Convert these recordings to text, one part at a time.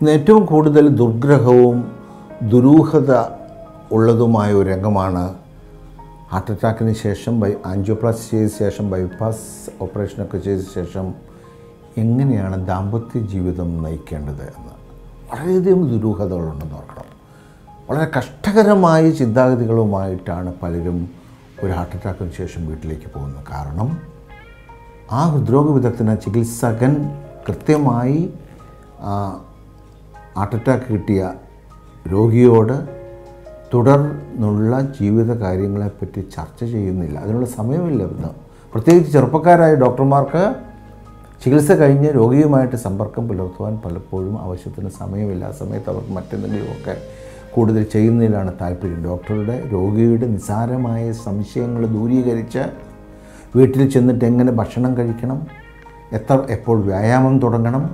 ഇന്ന് ഏറ്റവും കൂടുതൽ ദുർഗ്രഹവും ദുരൂഹത ഉള്ളതുമായ ഒരു രംഗമാണ് ഹാർട്ട് അറ്റാക്കിന് ശേഷം ബൈ ആൻജിയോപ്ലാസ്റ്റി ചെയ്ത ശേഷം ബൈപ്പാസ് ഓപ്പറേഷനൊക്കെ ചെയ്ത ശേഷം എങ്ങനെയാണ് ദാമ്പത്യ ജീവിതം നയിക്കേണ്ടത് എന്ന് വളരെയധികം ദുരൂഹതകളുണ്ടെന്ന് ഓർക്കണം വളരെ കഷ്ടകരമായ ചിന്താഗതികളുമായിട്ടാണ് പലരും ഒരു ഹാർട്ട് അറ്റാക്കിന് ശേഷം വീട്ടിലേക്ക് പോകുന്നത് കാരണം ആ ഹൃദ്രോഗ വിദഗ്ധന ചികിത്സകൻ കൃത്യമായി ആ, ഹാർട്ട് അറ്റാക്ക് കിട്ടിയ രോഗിയോട് തുടർന്നുള്ള ജീവിത കാര്യങ്ങളെപ്പറ്റി ചർച്ച ചെയ്യുന്നില്ല അതിനുള്ള സമയമില്ല ഇന്ന് പ്രത്യേകിച്ച് ചെറുപ്പക്കാരായ ഡോക്ടർമാർക്ക് ചികിത്സ കഴിഞ്ഞ് രോഗിയുമായിട്ട് സമ്പർക്കം പുലർത്തുവാൻ പലപ്പോഴും ആവശ്യത്തിന് സമയമില്ല ആ സമയത്ത് അവർക്ക് മറ്റെന്തെങ്കിലുമൊക്കെ കൂടുതൽ ചെയ്യുന്നതിലാണ് താല്പര്യം ഡോക്ടറുടെ രോഗിയുടെ നിസ്സാരമായ സംശയങ്ങൾ ദൂരീകരിച്ച് വീട്ടിൽ ചെന്നിട്ട് എങ്ങനെ ഭക്ഷണം കഴിക്കണം എത്ര എപ്പോൾ വ്യായാമം തുടങ്ങണം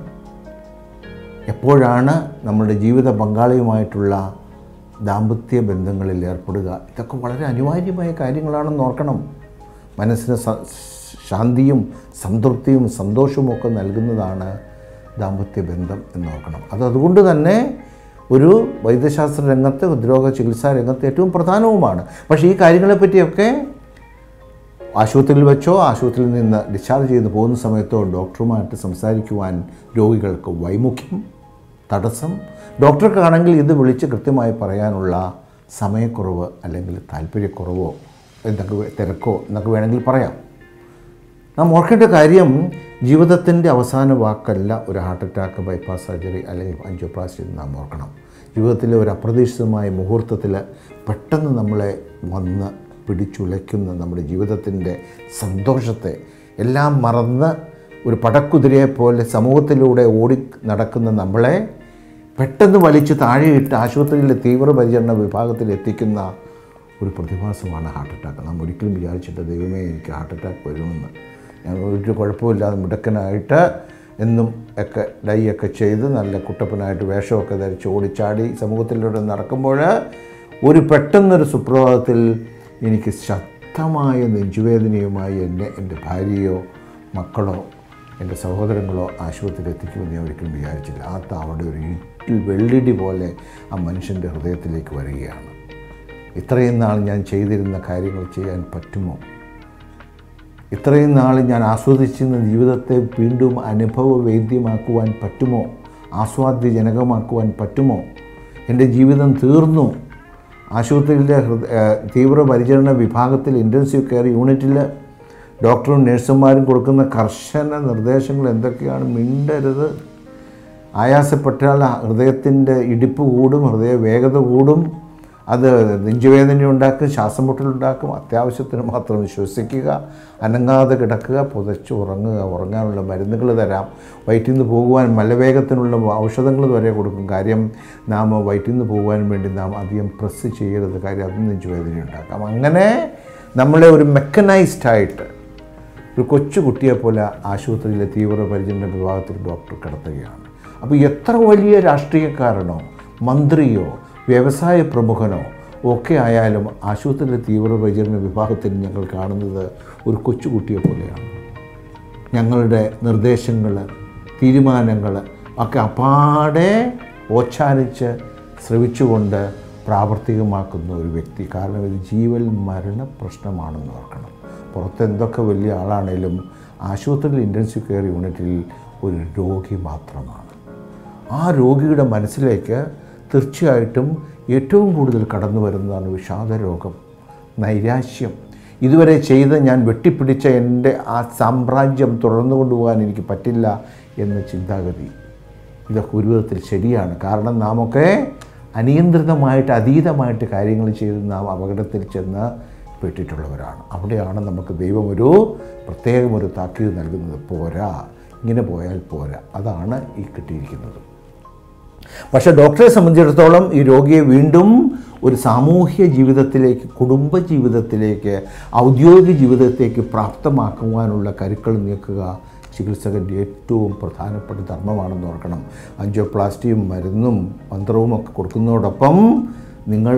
എപ്പോഴാണ് നമ്മുടെ ജീവിത പങ്കാളിയുമായിട്ടുള്ള ദാമ്പത്യ ബന്ധങ്ങളിൽ ഏർപ്പെടുക ഇതൊക്കെ വളരെ അനിവാര്യമായ കാര്യങ്ങളാണെന്ന് ഓർക്കണം മനസ്സിന് സ- ശാന്തിയും സംതൃപ്തിയും സന്തോഷവും ഒക്കെ നൽകുന്നതാണ് ദാമ്പത്യ ബന്ധം എന്ന് ഓർക്കണം അത് അതുകൊണ്ട് തന്നെ ഒരു വൈദ്യശാസ്ത്ര രംഗത്ത് ഹൃദ്രോഗ ചികിത്സാ രംഗത്ത് ഏറ്റവും പ്രധാനവുമാണ് പക്ഷേ ഈ കാര്യങ്ങളെപ്പറ്റിയൊക്കെ ആശുപത്രിയിൽ വെച്ചോ ആശുപത്രിയിൽ നിന്ന് ഡിസ്ചാർജ് ചെയ്ത് പോകുന്ന സമയത്തോ ഡോക്ടറുമായിട്ട് സംസാരിക്കുവാൻ രോഗികൾക്ക് വൈമുഖ്യം തടസ്സം ഡോക്ടർക്കാണെങ്കിൽ ഇത് വിളിച്ച് കൃത്യമായി പറയാനുള്ള സമയക്കുറവ് അല്ലെങ്കിൽ താല്പര്യക്കുറവോ എന്തൊക്കെ വേ- തിരക്കോ എന്നൊക്കെ വേണമെങ്കിൽ പറയാം നാം ഓർക്കേണ്ട കാര്യം ജീവിതത്തിൻ്റെ അവസാന വാക്കല്ല ഒരു ഹാർട്ട് അറ്റാക്ക് ബൈപ്പാസ് സർജറി അല്ലെങ്കിൽ ആൻജിയോപ്ലാസ്റ്റി എന്ന് നാം ഓർക്കണം ജീവിതത്തിലെ ഒരു അപ്രതീക്ഷിതമായ മുഹൂർത്തത്തിൽ പെട്ടെന്ന് നമ്മളെ വന്ന് പിടിച്ചുലയ്ക്കുന്ന നമ്മുടെ ജീവിതത്തിൻ്റെ സന്തോഷത്തെ എല്ലാം മറന്ന് ഒരു പടക്കുതിരയെ പോലെ സമൂഹത്തിലൂടെ ഓടി നടക്കുന്ന നമ്മളെ പെട്ടെന്ന് വലിച്ച് താഴെയിട്ട് ആശുപത്രിയിലെ തീവ്രപരിചരണ വിഭാഗത്തിൽ എത്തിക്കുന്ന ഒരു പ്രതിഭാസമാണ് ഹാർട്ട് അറ്റാക്ക് നാം ഒരിക്കലും വിചാരിച്ചിട്ട് ദൈവമേ എനിക്ക് ഹാർട്ട് അറ്റാക്ക് വരുമെന്ന് ഞാൻ ഒരു കുഴപ്പമില്ലാതെ മിടുക്കനായിട്ട് എന്നും ഒക്കെ ഡൈ ഒക്കെ ചെയ്ത് നല്ല കുട്ടപ്പനായിട്ട് വേഷമൊക്കെ ധരിച്ച് ഓടിച്ചാടി സമൂഹത്തിലൂടെ നടക്കുമ്പോൾ ഒരു പെട്ടെന്നൊരു സുപ്രഭാതത്തിൽ എനിക്ക് ശക്തമായ നെഞ്ചുവേദനയുമായി എന്നെ എൻ്റെ ഭാര്യയോ മക്കളോ എൻ്റെ സഹോദരങ്ങളോ ആശുപത്രിയിൽ എത്തിക്കുമെന്ന് ഞാൻ ഒരിക്കലും വിചാരിച്ചില്ല ആ താവടെ ഒരു ഇട്ടിൽ വെള്ളിടി പോലെ ആ മനുഷ്യൻ്റെ ഹൃദയത്തിലേക്ക് വരികയാണ് ഇത്രയും നാൾ ഞാൻ ചെയ്തിരുന്ന കാര്യങ്ങൾ ചെയ്യാൻ പറ്റുമോ ഇത്രയും നാൾ ഞാൻ ആസ്വദിച്ചിരുന്ന ജീവിതത്തെ വീണ്ടും അനുഭവവേദ്യമാക്കുവാൻ പറ്റുമോ ആസ്വാദ്യജനകമാക്കുവാൻ പറ്റുമോ എൻ്റെ ജീവിതം തീർന്നു ആശുപത്രിയിലെ ഹൃദ ഏഹ് തീവ്രപരിചരണ വിഭാഗത്തിൽ ഇൻറ്റൻസീവ് കെയർ യൂണിറ്റിൽ ഡോക്ടറും നഴ്സുമാരും കൊടുക്കുന്ന കർശന നിർദ്ദേശങ്ങൾ എന്തൊക്കെയാണ് മിണ്ടരുത് ആയാസപ്പെട്ടാൽ ഹൃദയത്തിൻ്റെ ഇടിപ്പ് കൂടും ഹൃദയ വേഗത കൂടും അത് നെഞ്ചുവേദന ഉണ്ടാക്കും ശ്വാസം മുട്ടലുണ്ടാക്കും അത്യാവശ്യത്തിന് മാത്രം ശ്വസിക്കുക അനങ്ങാതെ കിടക്കുക പുതച്ച് ഉറങ്ങുക ഉറങ്ങാനുള്ള മരുന്നുകൾ തരാം വയറ്റിൽ നിന്ന് പോകുവാൻ മലവേഗത്തിനുള്ള ഔഷധങ്ങൾ വരെ കൊടുക്കും കാര്യം നാം വയറ്റിൽ നിന്ന് പോകുവാൻ വേണ്ടി നാം അധികം പ്രസ് ചെയ്യരുത് കാര്യം അത് നെഞ്ചുവേദന ഉണ്ടാക്കാം അങ്ങനെ നമ്മളെ ഒരു മെക്കനൈസ്ഡ് ആയിട്ട് ഒരു കൊച്ചു കുട്ടിയെ പോലെ ആശുപത്രിയിലെ തീവ്രപരിചരണ വിഭാഗത്തിൽ ഡോക്ടർ കിടത്തുകയാണ് അപ്പോൾ എത്ര വലിയ രാഷ്ട്രീയക്കാരനോ മന്ത്രിയോ വ്യവസായ പ്രമുഖനോ ഒക്കെ ആയാലും ആശുപത്രിയിലെ തീവ്രപരിചരണ വിഭാഗത്തിൽ ഞങ്ങൾ കാണുന്നത് ഒരു കൊച്ചുകുട്ടിയെ പോലെയാണ് ഞങ്ങളുടെ നിർദ്ദേശങ്ങൾ തീരുമാനങ്ങൾ ഒക്കെ അപ്പാടെ ഓച്ചാനിച്ച് ശ്രവിച്ചുകൊണ്ട് പ്രാവർത്തികമാക്കുന്ന ഒരു വ്യക്തി കാരണം ഇത് ജീവൽ മരണ പ്രശ്നമാണെന്ന് ഓർക്കണം പുറത്ത് എന്തൊക്കെ വലിയ ആളാണേലും ആശുപത്രിയിൽ ഇൻറ്റൻസീവ് കെയർ യൂണിറ്റിൽ ഒരു രോഗി മാത്രമാണ് ആ രോഗിയുടെ മനസ്സിലേക്ക് തീർച്ചയായിട്ടും ഏറ്റവും കൂടുതൽ കടന്നു വരുന്നതാണ് വിഷാദ രോഗം നൈരാശ്യം ഇതുവരെ ചെയ്ത് ഞാൻ വെട്ടിപ്പിടിച്ച എൻ്റെ ആ സാമ്രാജ്യം തുടർന്നു കൊണ്ടുപോകാൻ എനിക്ക് പറ്റില്ല എന്ന ചിന്താഗതി ഇതൊക്കെ ഒരു വിധത്തിൽ ശരിയാണ് കാരണം നാമൊക്കെ അനിയന്ത്രിതമായിട്ട് അതീതമായിട്ട് കാര്യങ്ങൾ ചെയ്ത് നാം അപകടത്തിൽ ചെന്ന് പെട്ടിട്ടുള്ളവരാണ് അവിടെയാണ് നമുക്ക് ദൈവം ഒരു പ്രത്യേകം ഒരു താക്കീത് നൽകുന്നത് പോരാ ഇങ്ങനെ പോയാൽ പോരാ അതാണ് ഈ കിട്ടിയിരിക്കുന്നത് പക്ഷേ ഡോക്ടറെ സംബന്ധിച്ചിടത്തോളം ഈ രോഗിയെ വീണ്ടും ഒരു സാമൂഹ്യ ജീവിതത്തിലേക്ക് കുടുംബ ജീവിതത്തിലേക്ക് ഔദ്യോഗിക ജീവിതത്തേക്ക് പ്രാപ്തമാക്കുവാനുള്ള കരുക്കൾ നീക്കുക ചികിത്സകൻ്റെ ഏറ്റവും പ്രധാനപ്പെട്ട ധർമ്മമാണെന്ന് ഓർക്കണം അഞ്ചോപ്ലാസ്റ്റിയും മരുന്നും മന്ത്രവും ഒക്കെ കൊടുക്കുന്നതോടൊപ്പം നിങ്ങൾ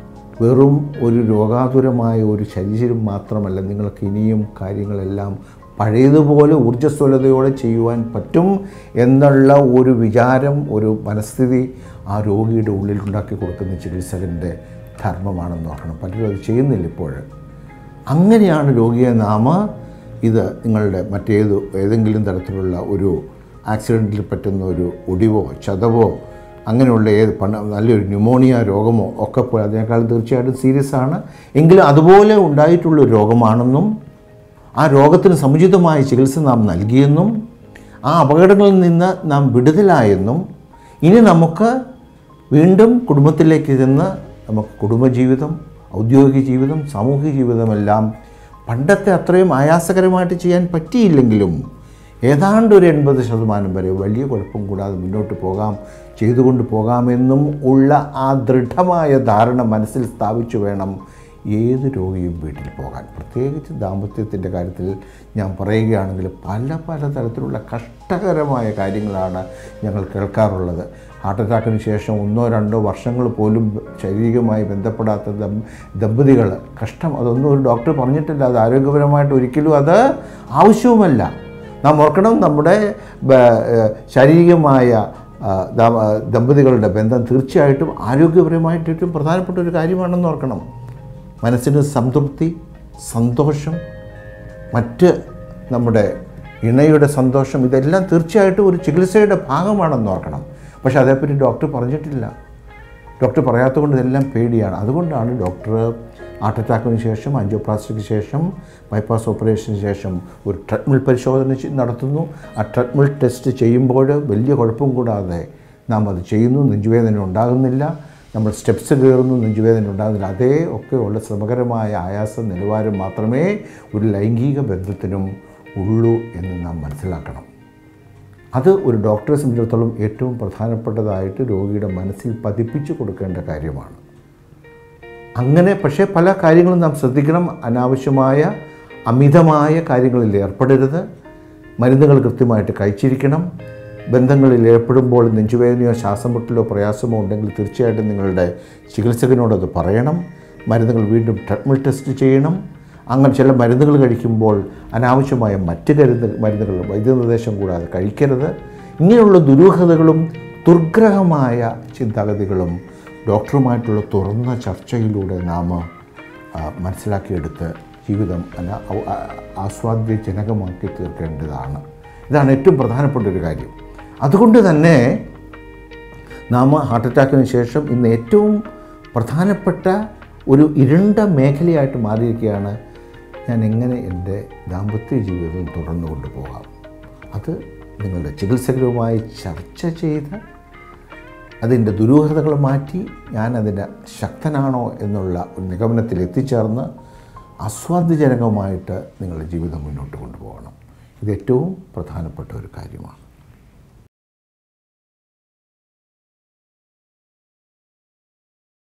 വെറും ഒരു രോഗാതുരമായ ഒരു ശരീരം മാത്രമല്ല നിങ്ങൾക്ക് ഇനിയും കാര്യങ്ങളെല്ലാം പഴയതുപോലെ ഊർജ്ജസ്വലതയോടെ ചെയ്യുവാൻ പറ്റും എന്നുള്ള ഒരു വിചാരം ഒരു മനസ്ഥിതി ആ രോഗിയുടെ ഉള്ളിൽ ഉണ്ടാക്കി കൊടുക്കുന്ന ചികിത്സകൻ്റെ ധർമ്മമാണെന്ന് ഓർക്കണം പലരും അത് ചെയ്യുന്നില്ല ഇപ്പോൾ അങ്ങനെയാണ് രോഗിയെ നാമ ഇത് നിങ്ങളുടെ മറ്റേത് ഏതെങ്കിലും തരത്തിലുള്ള ഒരു ആക്സിഡൻറ്റിൽ പറ്റുന്ന ഒരു ഒടിവോ ചതവോ അങ്ങനെയുള്ള ഏത് പണ നല്ലൊരു ന്യൂമോണിയ രോഗമോ ഒക്കെ പോലെ അതിനേക്കാൾ തീർച്ചയായിട്ടും സീരിയസ് ആണ് എങ്കിലും അതുപോലെ ഉണ്ടായിട്ടുള്ള ഒരു രോഗമാണെന്നും ആ രോഗത്തിന് സമുചിതമായ ചികിത്സ നാം നൽകിയെന്നും ആ അപകടങ്ങളിൽ നിന്ന് നാം വിടുതലായെന്നും ഇനി നമുക്ക് വീണ്ടും കുടുംബത്തിലേക്ക് ചെന്ന് നമുക്ക് കുടുംബജീവിതം ഔദ്യോഗിക ജീവിതം സാമൂഹിക ജീവിതമെല്ലാം പണ്ടത്തെ അത്രയും ആയാസകരമായിട്ട് ചെയ്യാൻ പറ്റിയില്ലെങ്കിലും ഏതാണ്ട് ഒരു എൺപത് ശതമാനം വരെ വലിയ കുഴപ്പം കൂടാതെ മുന്നോട്ട് പോകാം ചെയ്തുകൊണ്ട് പോകാമെന്നും ഉള്ള ആ ദൃഢമായ ധാരണ മനസ്സിൽ സ്ഥാപിച്ചു വേണം ഏത് രോഗിയും വീട്ടിൽ പോകാൻ പ്രത്യേകിച്ച് ദാമ്പത്യത്തിൻ്റെ കാര്യത്തിൽ ഞാൻ പറയുകയാണെങ്കിൽ പല പല തരത്തിലുള്ള കഷ്ടകരമായ കാര്യങ്ങളാണ് ഞങ്ങൾ കേൾക്കാറുള്ളത് ഹാർട്ട് അറ്റാക്കിന് ശേഷം ഒന്നോ രണ്ടോ വർഷങ്ങൾ പോലും ശാരീരികമായി ബന്ധപ്പെടാത്ത ദം ദമ്പതികൾ കഷ്ടം അതൊന്നും ഒരു ഡോക്ടർ പറഞ്ഞിട്ടില്ല അത് ആരോഗ്യപരമായിട്ട് ഒരിക്കലും അത് ആവശ്യവുമല്ല നാം ഓർക്കണം നമ്മുടെ ബ- ഏഹ് ശാരീരികമായ ആ, ദാ- ദമ്പതികളുടെ ബന്ധം തീർച്ചയായിട്ടും ആരോഗ്യപരമായിട്ട് ഏറ്റവും പ്രധാനപ്പെട്ട ഒരു കാര്യമാണെന്ന് ഓർക്കണം മനസ്സിന് സംതൃപ്തി സന്തോഷം മറ്റ് നമ്മുടെ ഇണയുടെ സന്തോഷം ഇതെല്ലാം തീർച്ചയായിട്ടും ഒരു ചികിത്സയുടെ ഭാഗമാണെന്ന് ഓർക്കണം പക്ഷേ അതേപ്പറ്റി ഡോക്ടർ പറഞ്ഞിട്ടില്ല ഡോക്ടർ പറയാത്തതുകൊണ്ട് ഇതെല്ലാം പേടിയാണ് അതുകൊണ്ടാണ് ഡോക്ടർ ഹാർട്ട് അറ്റാക്കിന് ശേഷം ആൻജിയോപ്ലാസ്റ്റിക്ക് ശേഷം ബൈപ്പാസ് ഓപ്പറേഷന് ശേഷം ഒരു ട്രെഡ്മിൽ പരിശോധന ചെ- നടത്തുന്നു ആ ട്രെഡ്മിൽ ടെസ്റ്റ് ചെയ്യുമ്പോൾ വലിയ കുഴപ്പം കൂടാതെ നാം അത് ചെയ്യുന്നു നെഞ്ചുവേദന ഉണ്ടാകുന്നില്ല നമ്മൾ സ്റ്റെപ്സ് കയറുന്നു നെഞ്ചുവേദന ഉണ്ടാകുന്നില്ല അതേ ഒക്കെയുള്ള ശ്രമകരമായ ആയാസ നിലവാരം മാത്രമേ ഒരു ലൈംഗിക ബന്ധത്തിനും ഉള്ളൂ എന്ന് നാം മനസ്സിലാക്കണം അത് ഒരു ഡോക്ടറെ സംബന്ധിച്ചിടത്തോളം ഏറ്റവും പ്രധാനപ്പെട്ടതായിട്ട് രോഗിയുടെ മനസ്സിൽ പതിപ്പിച്ചു കൊടുക്കേണ്ട കാര്യമാണ് അങ്ങനെ പക്ഷേ പല കാര്യങ്ങളും നാം ശ്രദ്ധിക്കണം അനാവശ്യമായ അമിതമായ കാര്യങ്ങളിൽ ഏർപ്പെടരുത് മരുന്നുകൾ കൃത്യമായിട്ട് കഴിച്ചിരിക്കണം ബന്ധങ്ങളിൽ ഏർപ്പെടുമ്പോൾ നെഞ്ചുവേദനയോ ശ്വാസം മുട്ടലോ പ്രയാസമോ ഉണ്ടെങ്കിൽ തീർച്ചയായിട്ടും നിങ്ങളുടെ ചികിത്സകനോട് അത് പറയണം മരുന്നുകൾ വീണ്ടും ട്രെഡ്മിൽ ടെസ്റ്റ് ചെയ്യണം അങ്ങനെ ചില മരുന്നുകൾ കഴിക്കുമ്പോൾ അനാവശ്യമായ മറ്റ് കരുന്ന് മരുന്നുകൾ വൈദ്യനിർദ്ദേശം കൂടാതെ കഴിക്കരുത് ഇങ്ങനെയുള്ള ദുരൂഹതകളും ദുർഗ്രഹമായ ചിന്താഗതികളും ഡോക്ടറുമായിട്ടുള്ള തുറന്ന ചർച്ചയിലൂടെ നാം ആ, മനസ്സിലാക്കിയെടുത്ത് ജീവിതം അന- ഔ- ആ- ആസ്വാദ്യജനകമാക്കി തീർക്കേണ്ടതാണ് ഇതാണ് ഏറ്റവും പ്രധാനപ്പെട്ട ഒരു കാര്യം അതുകൊണ്ട് തന്നെ നാം ഹാർട്ട് അറ്റാക്കിന് ശേഷം ഇന്ന് ഏറ്റവും പ്രധാനപ്പെട്ട ഒരു ഇരുണ്ട മേഖലയായിട്ട് മാറിയിരിക്കുകയാണ് ഞാൻ എങ്ങനെ എൻ്റെ ദാമ്പത്യ ജീവിതം തുടർന്നു കൊണ്ടുപോകാം അത് നിങ്ങളുടെ ചികിത്സകരുമായി ചർച്ച ചെയ്ത് അതിൻ്റെ ദുരൂഹതകൾ മാറ്റി ഞാൻ അതിൻ്റെ ശക്തനാണോ എന്നുള്ള ഒരു നിഗമനത്തിൽ എത്തിച്ചേർന്ന് ആസ്വാദ്യജനകമായിട്ട് നിങ്ങളുടെ ജീവിതം മുന്നോട്ട് കൊണ്ടുപോകണം ഇത് ഏറ്റവും പ്രധാനപ്പെട്ട ഒരു കാര്യമാണ്